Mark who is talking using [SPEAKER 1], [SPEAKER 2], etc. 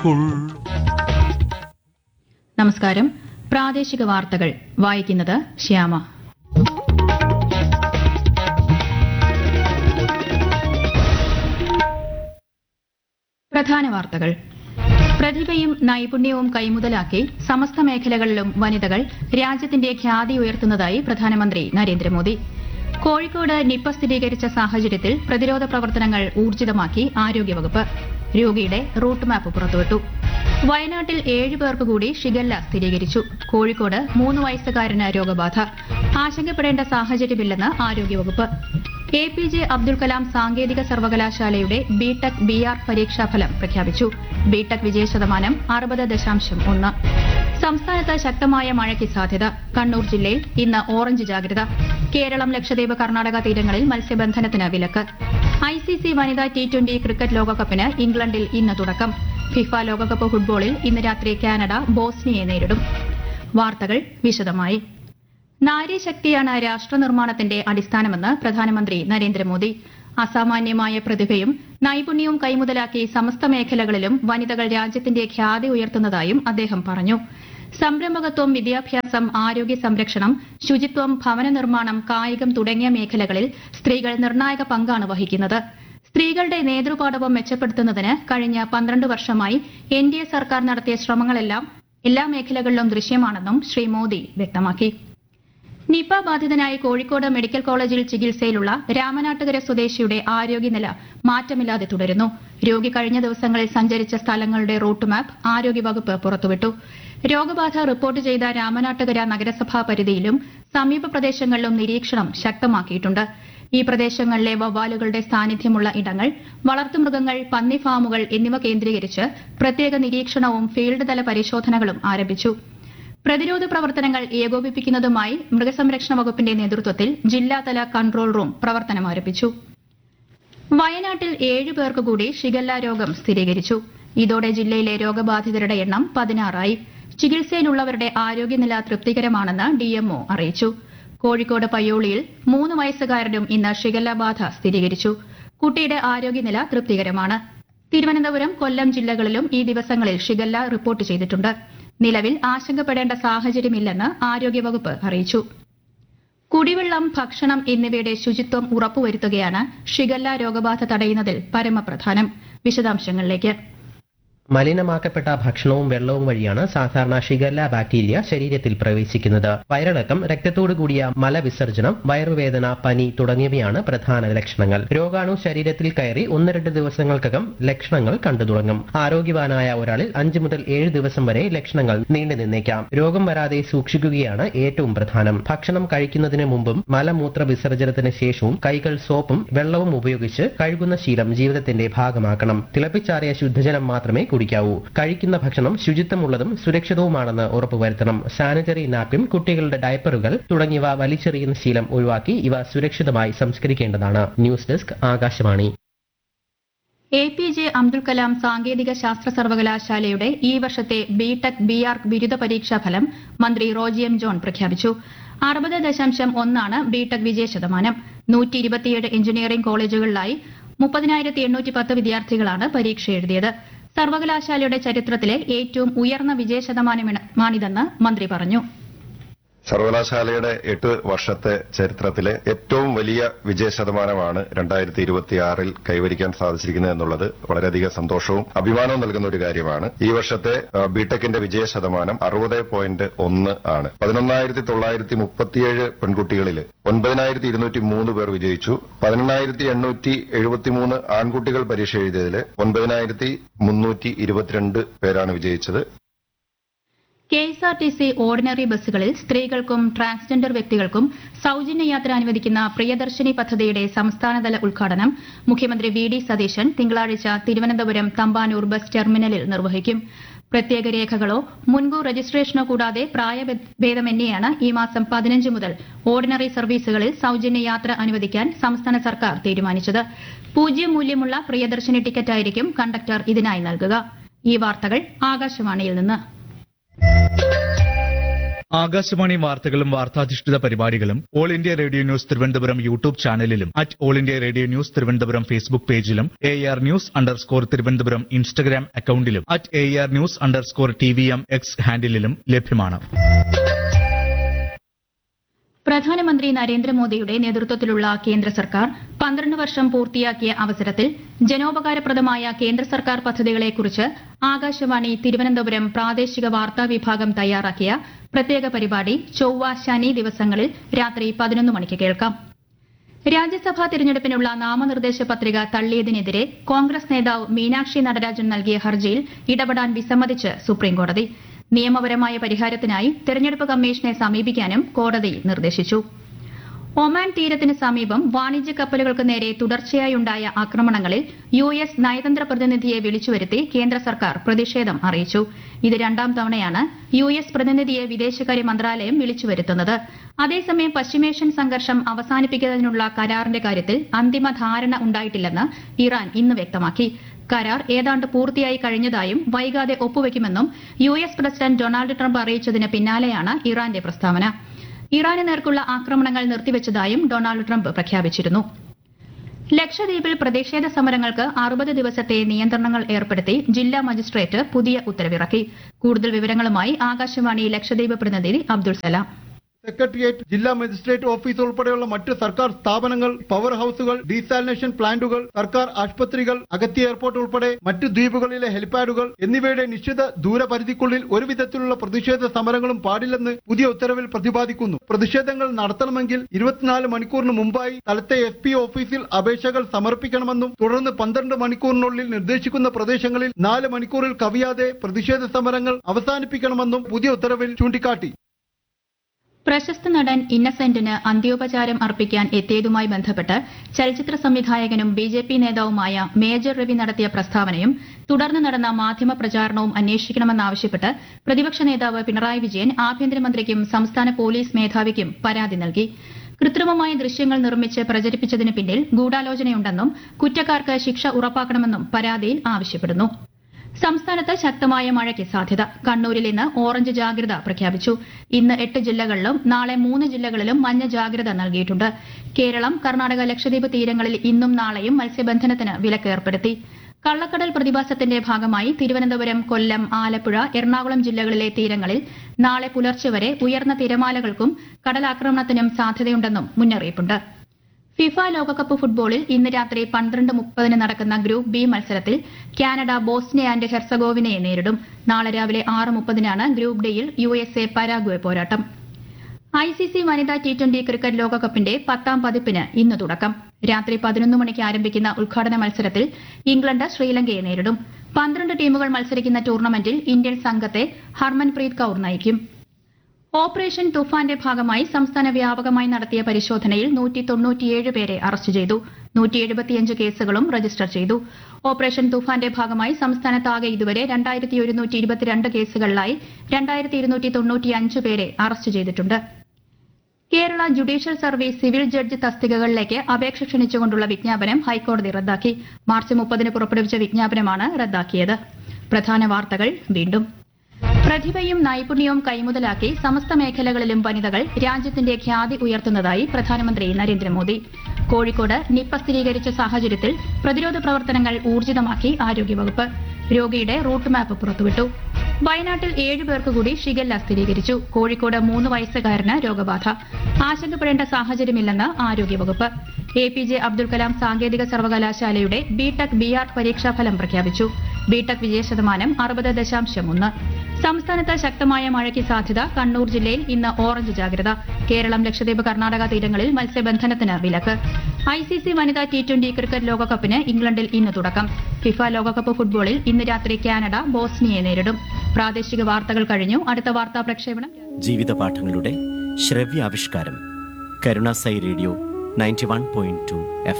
[SPEAKER 1] നമസ്കാരം പ്രാദേശിക വാർത്തകൾ വായിക്കുന്നത് ശ്യാമ പ്രധാന വാർത്തകൾ പ്രതിഭയും നൈപുണ്യവും കൈമുതലാക്കി സമസ്ത മേഖലകളിലും വനിതകൾ രാജ്യത്തിന്റെ ഖ്യാതി ഉയർത്തുന്നതായി പ്രധാനമന്ത്രി നരേന്ദ്രമോദി കോഴിക്കോട് നിപ്പ സ്ഥിരീകരിച്ച സാഹചര്യത്തിൽ പ്രതിരോധ പ്രവർത്തനങ്ങൾ ഊർജിതമാക്കി ആരോഗ്യവകുപ്പ് രോഗിയുടെ റൂട്ട് മാപ്പ് പുറത്തുവിട്ടു വയനാട്ടിൽ ഏഴ് പേർക്ക് കൂടി ഷിഗല്ല സ്ഥിരീകരിച്ചു കോഴിക്കോട് മൂന്ന് വയസ്സുകാരന് രോഗബാധ ആശങ്കപ്പെടേണ്ട സാഹചര്യമില്ലെന്ന് ആരോഗ്യവകുപ്പ് A P J Abdul Kalam സാങ്കേതിക സർവകലാശാലയുടെ ബിടെക് ബി ആർ പരീക്ഷാഫലം പ്രഖ്യാപിച്ചു ബിടെക് വിജയശതമാനം അറുപത് ദശാംശം ഒന്ന് സംസ്ഥാനത്ത് ശക്തമായ മഴയ്ക്ക് സാധ്യത കണ്ണൂർ ജില്ലയിൽ ഇന്ന് ഓറഞ്ച് ജാഗ്രത കേരളം ലക്ഷദ്വീപ് കർണാടക തീരങ്ങളിൽ മത്സ്യബന്ധനത്തിന് വിലക്ക് ഐസിസി വനിതാ ടി ട്വന്റി ക്രിക്കറ്റ് ലോകകപ്പിന് ഇംഗ്ലണ്ടിൽ ഇന്ന് തുടക്കം ഫിഫ ലോകകപ്പ് ഫുട്ബോളിൽ ഇന്ന് രാത്രി കാനഡ ബോസ്നിയയെ നേരിടും വാർത്തകൾ വിശദമായി നാരീശക്തിയാണ് രാഷ്ട്ര നിർമ്മാണത്തിന്റെ അടിസ്ഥാനമെന്ന് പ്രധാനമന്ത്രി നരേന്ദ്രമോദി അസാമാന്യമായ പ്രതിഭയും നൈപുണ്യവും കൈമുതലാക്കി സമസ്ത മേഖലകളിലും വനിതകൾ രാജ്യത്തിന്റെ ഖ്യാതി ഉയർത്തുന്നതായും അദ്ദേഹം പറഞ്ഞു സംരംഭകത്വം വിദ്യാഭ്യാസം ആരോഗ്യ സംരക്ഷണം ശുചിത്വം ഭവന നിർമ്മാണം കായികം തുടങ്ങിയ മേഖലകളിൽ സ്ത്രീകൾ നിർണായക പങ്കാണ് വഹിക്കുന്നത് സ്ത്രീകളുടെ നേതൃപാടവം മെച്ചപ്പെടുത്തുന്നതിന് കഴിഞ്ഞ പന്ത്രണ്ട് വർഷമായി എൻ ഡി എ സർക്കാർ നടത്തിയ ശ്രമങ്ങളെല്ലാം എല്ലാ മേഖലകളിലും ദൃശ്യമാണെന്നും ശ്രീ മോദി വ്യക്തമാക്കി നിപ ബാധിതനായി കോഴിക്കോട് മെഡിക്കൽ കോളേജിൽ ചികിത്സയിലുള്ള രാമനാട്ടുകര സ്വദേശിയുടെ ആരോഗ്യനില മാറ്റമില്ലാതെ തുടരുന്നു രോഗി കഴിഞ്ഞ ദിവസങ്ങളിൽ സഞ്ചരിച്ച സ്ഥലങ്ങളുടെ റൂട്ട് മാപ്പ് ആരോഗ്യവകുപ്പ് പുറത്തുവിട്ടു രോഗബാധ റിപ്പോർട്ട് ചെയ്ത രാമനാട്ടുകര നഗരസഭാ പരിധിയിലും സമീപ പ്രദേശങ്ങളിലും നിരീക്ഷണം ശക്തമാക്കിയിട്ടുണ്ട് ഈ പ്രദേശങ്ങളിലെ വവ്വാലുകളുടെ സാന്നിധ്യമുള്ള ഇടങ്ങൾ വളർത്തുമൃഗങ്ങൾ പന്നി ഫാമുകൾ എന്നിവ കേന്ദ്രീകരിച്ച് പ്രത്യേക നിരീക്ഷണവും ഫീൽഡ് തല പരിശോധനകളും ആരംഭിച്ചു പ്രതിരോധ പ്രവർത്തനങ്ങൾ ഏകോപിപ്പിക്കുന്നതുമായി മൃഗസംരക്ഷണ വകുപ്പിന്റെ നേതൃത്വത്തിൽ ജില്ലാതല കൺട്രോൾ റൂം പ്രവർത്തനം ആരംഭിച്ചു വയനാട്ടിൽ ഏഴ് പേർക്ക് കൂടി ഷിഗല്ല രോഗം സ്ഥിരീകരിച്ചു ഇതോടെ ജില്ലയിലെ രോഗബാധിതരുടെ എണ്ണം പതിനാറായി ചികിത്സയിലുള്ളവരുടെ ആരോഗ്യനില തൃപ്തികരമാണെന്ന് ഡിഎംഒ അറിയിച്ചു കോഴിക്കോട് പയ്യോളിയിൽ മൂന്ന് വയസ്സുകാരനും ഇന്ന് ഷിഗല്ല ബാധ സ്ഥിരീകരിച്ചു കുട്ടിയുടെ ആരോഗ്യനില തൃപ്തികരമാണ് തിരുവനന്തപുരം കൊല്ലം ജില്ലകളിലും ഈ ദിവസങ്ങളിൽ ഷിഗല്ല റിപ്പോർട്ട് ചെയ്തിട്ടുണ്ട് നിലവിൽ ആശങ്കപ്പെടേണ്ട സാഹചര്യമില്ലെന്ന് ആരോഗ്യവകുപ്പ് അറിയിച്ചു കുടിവെള്ളം ഭക്ഷണം എന്നിവയുടെ ശുചിത്വം ഉറപ്പുവരുത്തുകയാണ് ഷിഗല്ല രോഗബാധ തടയുന്നതിൽ പരമപ്രധാനം വിശദാംശങ്ങളിലേക്ക്
[SPEAKER 2] മലിനമാക്കപ്പെട്ട ഭക്ഷണവും വെള്ളവും വഴിയാണ് സാധാരണ ഷിഗല്ല ബാക്ടീരിയ ശരീരത്തിൽ പ്രവേശിക്കുന്നത് വയറിളക്കം രക്തത്തോടു കൂടിയ മലവിസർജനം വയറുവേദന പനി തുടങ്ങിയവയാണ് പ്രധാന ലക്ഷണങ്ങൾ രോഗാണു ശരീരത്തിൽ കയറി ഒന്ന് രണ്ട് ദിവസങ്ങൾക്കകം ലക്ഷണങ്ങൾ കണ്ടു തുടങ്ങും ആരോഗ്യവാനായ ഒരാളിൽ അഞ്ചു മുതൽ ഏഴ് ദിവസം വരെ ലക്ഷണങ്ങൾ നീണ്ടു നിന്നേക്കാം രോഗം വരാതെ സൂക്ഷിക്കുകയാണ് ഏറ്റവും പ്രധാനം ഭക്ഷണം കഴിക്കുന്നതിന് മുമ്പും മലമൂത്ര വിസർജനത്തിന് ശേഷവും കൈകൾ സോപ്പും വെള്ളവും ഉപയോഗിച്ച് കഴുകുന്ന ശീലം ജീവിതത്തിന്റെ ഭാഗമാക്കണം തിളപ്പിച്ചാറിയ ശുദ്ധജലം മാത്രമേ കുടിക്കാവൂ കഴിക്കുന്ന ഭക്ഷണം ശുചിത്വമുള്ളതും സുരക്ഷിതവുമാണെന്ന് ഉറപ്പുവരുത്തണം സാനിറ്ററി നാപ്കിൻ കുട്ടികളുടെ ഡയപ്പറുകൾ തുടങ്ങിയവ വലിച്ചെറിയുന്ന ശീലം ഒഴിവാക്കി ഇവ സുരക്ഷിതമായി സംസ്കരിക്കേണ്ടതാണ് news desk Akashvani
[SPEAKER 1] A P J Abdul Kalam സാങ്കേതിക ശാസ്ത്ര സർവകലാശാലയുടെ ഈ വർഷത്തെ ബിടെക് ബി ആർ ബിരുദ പരീക്ഷാ ഫലം മന്ത്രി റോജി എം ജോൺ പ്രഖ്യാപിച്ചു അറുപത് ദശാംശം ഒന്നാണ് ബിടെക് വിജയശതമാനം നൂറ്റി ഇരുപത്തിയേഴ് എഞ്ചിനീയറിംഗ് കോളേജുകളിലായി മുപ്പതിനായിരത്തി എണ്ണൂറ്റി പത്ത് വിദ്യാർത്ഥികളാണ് പരീക്ഷ എഴുതിയത് സർവകലാശാലയുടെ ചരിത്രത്തിലെ ഏറ്റവും ഉയർന്ന വിജയശതമാനമാണിതെന്ന് മന്ത്രി പറഞ്ഞു
[SPEAKER 3] സർവകലാശാലയുടെ എട്ട് വർഷത്തെ ചരിത്രത്തിലെ ഏറ്റവും വലിയ വിജയ ശതമാനമാണ് രണ്ടായിരത്തി ഇരുപത്തിയാറിൽ കൈവരിക്കാൻ സാധിച്ചിരിക്കുന്നത് എന്നുള്ളത് വളരെയധികം സന്തോഷവും അഭിമാനവും നൽകുന്ന ഒരു കാര്യമാണ് ഈ വർഷത്തെ ആ, ബിടെക്കിന്റെ വിജയ ശതമാനം അറുപത് പോയിന്റ് ഒന്ന് ആണ് പതിനൊന്നായിരത്തി തൊള്ളായിരത്തി മുപ്പത്തിയേഴ് പെൺകുട്ടികളിൽ ഒൻപതിനായിരത്തി ഇരുന്നൂറ്റി മൂന്ന് പേർ വിജയിച്ചു പതിനെണ്ണായിരത്തി എണ്ണൂറ്റി എഴുപത്തിമൂന്ന് ആൺകുട്ടികൾ പരീക്ഷ എഴുതിയതിൽ ഒൻപതിനായിരത്തി മുന്നൂറ്റി ഇരുപത്തിരണ്ട് പേരാണ് വിജയിച്ചത്
[SPEAKER 1] K S R T C ordinary ബസ്സുകളിൽ സ്ത്രീകൾക്കും ട്രാൻസ്ജെൻഡർ വ്യക്തികൾക്കും സൌജന്യ യാത്ര അനുവദിക്കുന്ന പ്രിയദർശിനി പദ്ധതിയുടെ സംസ്ഥാനതല ഉദ്ഘാടനം മുഖ്യമന്ത്രി വി ഡി സതീശൻ തിങ്കളാഴ്ച തിരുവനന്തപുരം തമ്പാനൂർ ബസ് ടെർമിനലിൽ നിർവഹിക്കും പ്രത്യേക രേഖകളോ മുൻകൂർ രജിസ്ട്രേഷനോ കൂടാതെ പ്രായഭേദമന്യേയാണ് ഈ മാസം പതിനഞ്ച് മുതൽ ഓർഡിനറി സർവീസുകളിൽ സൌജന്യ യാത്ര അനുവദിക്കാൻ സംസ്ഥാന സർക്കാർ തീരുമാനിച്ചത് പൂജ്യം മൂല്യമുള്ള പ്രിയദർശിനി ടിക്കറ്റായിരിക്കും കണ്ടക്ടർ ഇതിനായി നൽകുക ഈ വാർത്തകൾ ആകാശവാണിയിൽ നിന്ന്
[SPEAKER 4] ആകാശവാണി വാർത്തകളും വാർത്താധിഷ്ഠിത പരിപാടികളും All India Radio News Thiruvananthapuram YouTube ചാനലിലും at All India Radio News Thiruvananthapuram Facebook പേജിലും A R news underscore Thiruvananthapuram Instagram അക്കൌണ്ടിലും at A R news underscore T V M X ഹാൻഡിലും ലഭ്യമാണ്
[SPEAKER 1] പ്രധാനമന്ത്രി നരേന്ദ്രമോദിയുടെ നേതൃത്വത്തിലുള്ള കേന്ദ്ര സർക്കാർ പന്ത്രണ്ട് വർഷം പൂർത്തിയാക്കിയ അവസരത്തിൽ ജനോപകാരപ്രദമായ കേന്ദ്ര സർക്കാർ പദ്ധതികളെക്കുറിച്ച് ആകാശവാണി തിരുവനന്തപുരം പ്രാദേശിക വാർത്താ വിഭാഗം തയ്യാറാക്കിയ പ്രത്യേക പരിപാടി ചൊവ്വ ശനി ദിവസങ്ങളിൽ രാത്രി പതിനൊന്ന് മണിക്ക് കേൾക്കാം രാജ്യസഭാ തിരഞ്ഞെടുപ്പിനുള്ള നാമനിർദ്ദേശ പത്രിക തള്ളിയതിനെതിരെ കോൺഗ്രസ് നേതാവ് മീനാക്ഷി നടരാജൻ നൽകിയ ഹർജിയിൽ ഇടപെടാൻ വിസമ്മതിച്ച് സുപ്രീംകോടതി നിയമപരമായ പരിഹാരത്തിനായി തെരഞ്ഞെടുപ്പ് കമ്മീഷനെ സമീപിക്കാനും കോടതി നിർദ്ദേശിച്ചു ഒമാൻ തീരത്തിന് സമീപം വാണിജ്യ കപ്പലുകൾക്ക് നേരെ തുടർച്ചയായുണ്ടായ ആക്രമണങ്ങളിൽ യു എസ് നയതന്ത്ര പ്രതിനിധിയെ വിളിച്ചുവരുത്തി കേന്ദ്ര സർക്കാർ പ്രതിഷേധം അറിയിച്ചു ഇത് രണ്ടാം തവണയാണ് യു എസ് പ്രതിനിധിയെ വിദേശകാര്യ മന്ത്രാലയം വിളിച്ചുവരുത്തുന്നത് അതേസമയം പശ്ചിമേഷ്യൻ സംഘർഷം അവസാനിപ്പിക്കുന്നതിനുള്ള കരാറിന്റെ കാര്യത്തിൽ അന്തിമ ധാരണ ഉണ്ടായിട്ടില്ലെന്ന് ഇറാൻ ഇന്ന് വ്യക്തമാക്കി കരാർ ഏതാണ്ട് പൂർത്തിയായി കഴിഞ്ഞതായും വൈകാതെ ഒപ്പുവെക്കുമെന്നും U S president Donald Trump അറിയിച്ചതിന് പിന്നാലെയാണ് ഇറാന്റെ പ്രസ്താവന ഇറാന് നേർക്കുള്ള ആക്രമണങ്ങൾ നിർത്തിവച്ചതായും ഡൊണാൾഡ് ട്രംപ് പ്രഖ്യാപിച്ചിരുന്നു ലക്ഷദ്വീപിൽ പ്രതിഷേധ സമരങ്ങൾക്ക് അറുപത് ദിവസത്തെ നിയന്ത്രണങ്ങൾ ഏർപ്പെടുത്തി ജില്ലാ മജിസ്ട്രേറ്റ് പുതിയ ഉത്തരവിറക്കി കൂടുതൽ വിവരങ്ങളുമായി ആകാശവാണി ലക്ഷദ്വീപ് പ്രതിനിധി അബ്ദുൾ സലാം
[SPEAKER 5] സെക്രട്ടേറിയറ്റ് ജില്ലാ മജിസ്ട്രേറ്റ് ഓഫീസ് ഉൾപ്പെടെയുള്ള മറ്റ് സർക്കാർ സ്ഥാപനങ്ങൾ പവർ ഹൌസുകൾ ഡീസാലിനേഷൻ പ്ലാന്റുകൾ സർക്കാർ ആശുപത്രികൾ അഗത്തി എയർപോർട്ട് ഉൾപ്പെടെ മറ്റ് ദ്വീപുകളിലെ ഹെലിപാഡുകൾ എന്നിവയുടെ നിശ്ചിത ദൂരപരിധിക്കുള്ളിൽ ഒരു വിധത്തിലുള്ള പ്രതിഷേധ സമരങ്ങളും പാടില്ലെന്ന് പുതിയ ഉത്തരവിൽ പ്രതിപാദിക്കുന്നു പ്രതിഷേധങ്ങൾ നടത്തണമെങ്കിൽ ഇരുപത്തിനാല് മണിക്കൂറിന് മുമ്പായി സ്ഥലത്തെ എസ് പി ഓഫീസിൽ അപേക്ഷകൾ സമർപ്പിക്കണമെന്നും തുടർന്ന് പന്ത്രണ്ട് മണിക്കൂറിനുള്ളിൽ നിർദ്ദേശിക്കുന്ന പ്രദേശങ്ങളിൽ നാല് മണിക്കൂറിൽ കവിയാതെ പ്രതിഷേധ സമരങ്ങൾ അവസാനിപ്പിക്കണമെന്നും പുതിയ ഉത്തരവിൽ ചൂണ്ടിക്കാട്ടി
[SPEAKER 1] പ്രശസ്ത നടൻ ഇന്നസെന്റിന് അന്ത്യോപചാരം അർപ്പിക്കാൻ എത്തിയതുമായി ബന്ധപ്പെട്ട് ചലച്ചിത്ര സംവിധായകനും ബി ജെ പി നേതാവുമായ മേജർ രവി നടത്തിയ പ്രസ്താവനയും തുടർന്ന് നടന്ന മാധ്യമ പ്രചാരണവും അന്വേഷിക്കണമെന്നാവശ്യപ്പെട്ട് പ്രതിപക്ഷ നേതാവ് പിണറായി വിജയൻ ആഭ്യന്തരമന്ത്രിക്കും സംസ്ഥാന പോലീസ് മേധാവിക്കും പരാതി നൽകി കൃത്രിമമായ ദൃശ്യങ്ങൾ നിർമ്മിച്ച് പ്രചരിപ്പിച്ചതിന് പിന്നിൽ ഗൂഢാലോചനയുണ്ടെന്നും കുറ്റക്കാർക്ക് ശിക്ഷ ഉറപ്പാക്കണമെന്നും പരാതിയിൽ ആവശ്യപ്പെടുന്നു സംസ്ഥാനത്ത് ശക്തമായ മഴയ്ക്ക് സാധ്യത കണ്ണൂരിൽ ഇന്ന് ഓറഞ്ച് ജാഗ്രത പ്രഖ്യാപിച്ചു ഇന്ന് എട്ട് ജില്ലകളിലും നാളെ മൂന്ന് ജില്ലകളിലും മഞ്ഞ ജാഗ്രത നൽകിയിട്ടുണ്ട് കേരളം കർണാടക ലക്ഷദ്വീപ് തീരങ്ങളിൽ ഇന്നും നാളെയും മത്സ്യബന്ധനത്തിന് വിലക്ക് ഏർപ്പെടുത്തി കള്ളക്കടൽ പ്രതിഭാസത്തിന്റെ ഭാഗമായി തിരുവനന്തപുരം കൊല്ലം ആലപ്പുഴ എറണാകുളം ജില്ലകളിലെ തീരങ്ങളിൽ നാളെ പുലർച്ചെ വരെ ഉയർന്ന തിരമാലകൾക്കും കടലാക്രമണത്തിനും സാധ്യതയുണ്ടെന്നും മുന്നറിയിപ്പുണ്ട് ഫിഫ ലോകകപ്പ് ഫുട്ബോളിൽ ഇന്ന് രാത്രി പന്ത്രണ്ട് മുപ്പതിന് നടക്കുന്ന ഗ്രൂപ്പ് ബി മത്സരത്തിൽ കാനഡ ബോസ്നിയ ആൻഡ് ഹെർസഗോവിനയെ നേരിടും നാളെ രാവിലെ ആറ് മുപ്പതിനാണ് ഗ്രൂപ്പ് ഡിയിൽ യു എസ് എ പരാഗ്വെ പോരാട്ടം ഐ സി സി വനിതാ ടി ട്വന്റി ക്രിക്കറ്റ് ലോകകപ്പിന്റെ പത്താം പതിപ്പിന് ഇന്ന് തുടക്കം രാത്രി പതിനൊന്ന് മണിക്ക് ആരംഭിക്കുന്ന ഉദ്ഘാടന മത്സരത്തിൽ ഇംഗ്ലണ്ട് ശ്രീലങ്കയെ നേരിടും പന്ത്രണ്ട് ടീമുകൾ മത്സരിക്കുന്ന ടൂർണമെന്റിൽ ഇന്ത്യൻ സംഘത്തെ ഹർമൻപ്രീത് കൌർ നയിക്കും ഓപ്പറേഷൻ തുഫാന്റെ ഭാഗമായി സംസ്ഥാന വ്യാപകമായി നടത്തിയ പരിശോധനയിൽ നൂറ്റി തൊണ്ണൂറ്റിയേഴ് പേരെ അറസ്റ്റ് ചെയ്തു നൂറ്റി എഴുപത്തിയഞ്ച് കേസുകളും രജിസ്റ്റർ ചെയ്തു ഓപ്പറേഷൻ തുഫാന്റെ ഭാഗമായി സംസ്ഥാനത്താകെ ഇതുവരെ രണ്ടായിരത്തി ഒരുന്നൂറ്റി ഇരുപത്തിരണ്ട് കേസുകളിലായി രണ്ടായിരത്തി ഇരുന്നൂറ്റി തൊണ്ണൂറ്റിയഞ്ച് പേരെ അറസ്റ്റ് ചെയ്തിട്ടുണ്ട് Kerala judicial service civil judge തസ്തികകളിലേക്ക് അപേക്ഷ ക്ഷണിച്ചുകൊണ്ടുള്ള വിജ്ഞാപനം ഹൈക്കോടതി റദ്ദാക്കി മാർച്ച് മുപ്പതിന് പുറപ്പെടുവിച്ച വിജ്ഞാപനമാണ് റദ്ദാക്കിയത് പ്രധാന വാർത്തകൾ വീണ്ടും പ്രതിഭയും നൈപുണ്യവും കൈമുതലാക്കി സമസ്ത മേഖലകളിലും വനിതകൾ രാജ്യത്തിന്റെ ഖ്യാതി ഉയർത്തുന്നതായി പ്രധാനമന്ത്രി നരേന്ദ്രമോദി കോഴിക്കോട് നിപ്പ സ്ഥിരീകരിച്ച സാഹചര്യത്തിൽ പ്രതിരോധ പ്രവർത്തനങ്ങൾ ഊർജിതമാക്കി ആരോഗ്യവകുപ്പ് രോഗിയുടെ റൂട്ട് മാപ്പ് പുറത്തുവിട്ടു വയനാട്ടിൽ ഏഴു പേർക്ക് കൂടി ഷിഗല്ല സ്ഥിരീകരിച്ചു കോഴിക്കോട് മൂന്ന് വയസ്സുകാരന് രോഗബാധ ആശങ്കപ്പെടേണ്ട സാഹചര്യമില്ലെന്ന് ആരോഗ്യവകുപ്പ് A P J Abdul Kalam സാങ്കേതിക സർവകലാശാലയുടെ ബിടെക് ബി ആർ പരീക്ഷാഫലം പ്രഖ്യാപിച്ചു ബിടെക് വിജയശതമാനം അറുപത് ദശാംശം ഒന്ന് സംസ്ഥാനത്ത് ശക്തമായ മഴയ്ക്ക് സാധ്യത കണ്ണൂർ ജില്ലയിൽ ഇന്ന് ഓറഞ്ച് ജാഗ്രത കേരളം ലക്ഷദ്വീപ് കർണാടക തീരങ്ങളിൽ മത്സ്യബന്ധനത്തിന് വിലക്ക് ഐ സി സി വനിതാ ടി ട്വന്റി ക്രിക്കറ്റ് ലോകകപ്പിന് ഇംഗ്ലണ്ടിൽ ഇന്ന് തുടക്കം ഫിഫ ലോകകപ്പ് ഫുട്ബോളിൽ ഇന്ന് രാത്രി കാനഡ ബോസ്നിയയെ നേരിടും പ്രാദേശിക വാർത്തകൾ കഴിഞ്ഞു അടുത്ത വാർത്താ പ്രക്ഷേപണം
[SPEAKER 6] ജീവിതപാഠങ്ങളുടെ ശ്രവ്യാവിഷ്കാരം Karunasai radio ninety one point two F